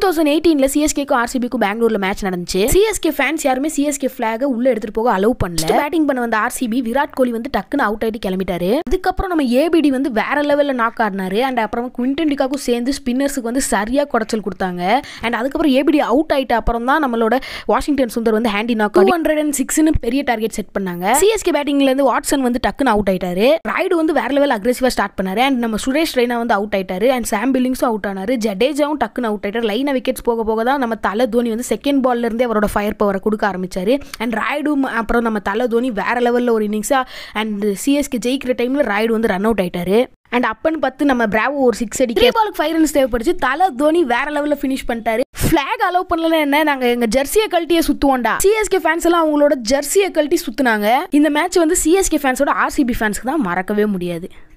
thousand எயிட்டீன்ல சிஎஸ்கேக்கும் ஆர்சிபிக்கும் பெங்களூர்ல match நடந்துச்சு CSK fans யாருமே சிஎஸ்கே ஃபிளாக உள்ள எடுத்துட்டு போக அலோவ் பண்ணல பேட்டிங் பண்ண வந்த ஆர்சிபி விராட் கோலி வந்து டக்குன்னு அவுட் ஆயிட்டு கிளம்பிட்டாரு அதுக்கப்புறம் நம்ம ஏபிடி வந்து வேற லெவல்ல நாக் ஆடினாரு அண்ட் அப்புறம் குவிண்டன் டிகாக்கும் சேர்ந்து ஸ்பின்னர்ஸுக்கு வந்து சரியா குடைச்சல் கொடுத்தாங்க அண்ட் அதுக்கப்புறம் ஏபிடி அவுட் ஆயிட்ட அப்புறம் தான் நம்மளோட வாஷிங்டன் சுந்தர் வந்து handy knock two hundred and சிக்ஸ்னு பெரிய டார்கெட் செட் பண்ணாங்க சிஎஸ்கே பேட்டிங்ல இருந்து வாட்சன் வந்து டக்குன்னு அவுட் ஆயிட்டாரு ராய்டு வந்து வேற லெவல் அக்ரெசிவா ஸ்டார்ட் பண்ணாரு அண்ட் நம்ம சுரேஷ் ரெய்னா வந்து அவுட் ஆயிட்டாரு அண்ட் சாம் பில்லிங்ஸும் அவுட் ஆனாரு ஜடேஜாவும் டக்குன்னு அவுட் ஆயிட்டாரு லைனா விக்கெட்ஸ் போக போக தான் நம்ம தலை தோனி வந்து செகண்ட் பால்ல இருந்தே அவரோட ஃபயர் பவரை கொடுக்க ஆரம்பிச்சாரு அண்ட் ராய்டு அப்புறம் நம்ம தலை தோனி வேற லெவல்ல ஒரு இன்னிங்ஸா அண்ட் சிஎஸ்கே ஜெயிக்கிற டைம்ல ராய்டு வந்து ரன் அவுட் ஆயிட்டாரு அண்ட் அப்பன்னு பார்த்து நம்ம பிராவோ ஒரு சிக்ஸ் அடிக்க பாலுக்கு ஃபைவ் ரன்ஸ் தேவைப்படுச்சு தலை தோனி வேற லெவலில் ஃபினிஷ் பண்ணிட்டாரு ஃபிளாக் அலோவ் பண்ணல என்ன நாங்கள் எங்கள் ஜெர்சியை கழட்டியே சுற்றுவோம்டா சிஎஸ்கே ஃபேன்ஸ் எல்லாம் அவங்களோட ஜெர்சியை கழட்டி சுற்றுனாங்க இந்த மேட்ச் வந்து சிஎஸ்கே ஃபேன்ஸோட ஆர்சிபி ஃபேன்ஸ்க்கு தான் மறக்கவே முடியாது